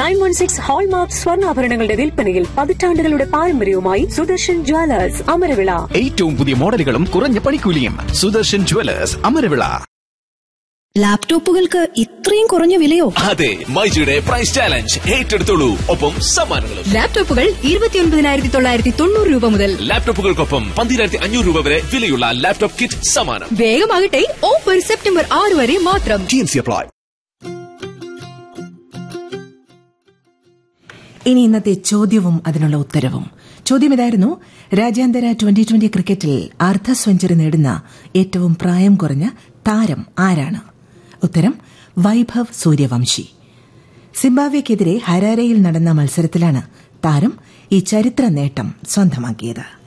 nine one six hallmark സ്വർണ്ണാഭരണങ്ങളുടെ വിൽപ്പനയിൽ പതിറ്റാണ്ടുകളുടെ പാരമ്പര്യവുമായി സുദർശൻ ജ്വല്ലേഴ്സ് അമരവിള ഏറ്റവും പുതിയ മോഡലുകളും കുറഞ്ഞ പണിക്കൂലിയും സുദർശൻ ജുവലേഴ്സ് അമരവിള ലാപ്ടോപ്പുകൾക്ക് ഇത്രയും കുറഞ്ഞ വിലയോ അതെ മൈജിയുടെ പ്രൈസ് ചാലഞ്ച് ഏറ്റെടുത്തോളൂ ഒപ്പം സമ്മാനങ്ങളും ലാപ്ടോപ്പുകൾ ഇരുപത്തിയൊൻപതിനായിരത്തി തൊള്ളായിരത്തി തൊണ്ണൂറ് രൂപ മുതൽ ലാപ്ടോപ്പുകൾക്കൊപ്പം പന്തിരായിരത്തി അഞ്ഞൂറ് രൂപ വരെ വിലയുള്ള ലാപ്ടോപ്പ് കിറ്റ് സമ്മാനം വേഗമാകട്ടെ ഓഫർ സെപ്റ്റംബർ ആറ് വരെ മാത്രം ടി എം സി അപ്ലൈ ഇനി ഇന്നത്തെ ചോദ്യവും അതിനുള്ള ഉത്തരവും ചോദ്യം ഇതായിരുന്നു രാജ്യാന്തര ട്വന്റി ട്വന്റി ക്രിക്കറ്റിൽ അർദ്ധ സെഞ്ചുറി നേടുന്ന ഏറ്റവും പ്രായം കുറഞ്ഞ താരം ആരാണ് ഉത്തരം വൈഭവ് സൂര്യവംശി സിംബാബ്വെക്കെതിരെ ഹരാരയിൽ നടന്ന മത്സരത്തിലാണ് താരം ഈ ചരിത്ര നേട്ടം സ്വന്തമാക്കിയത്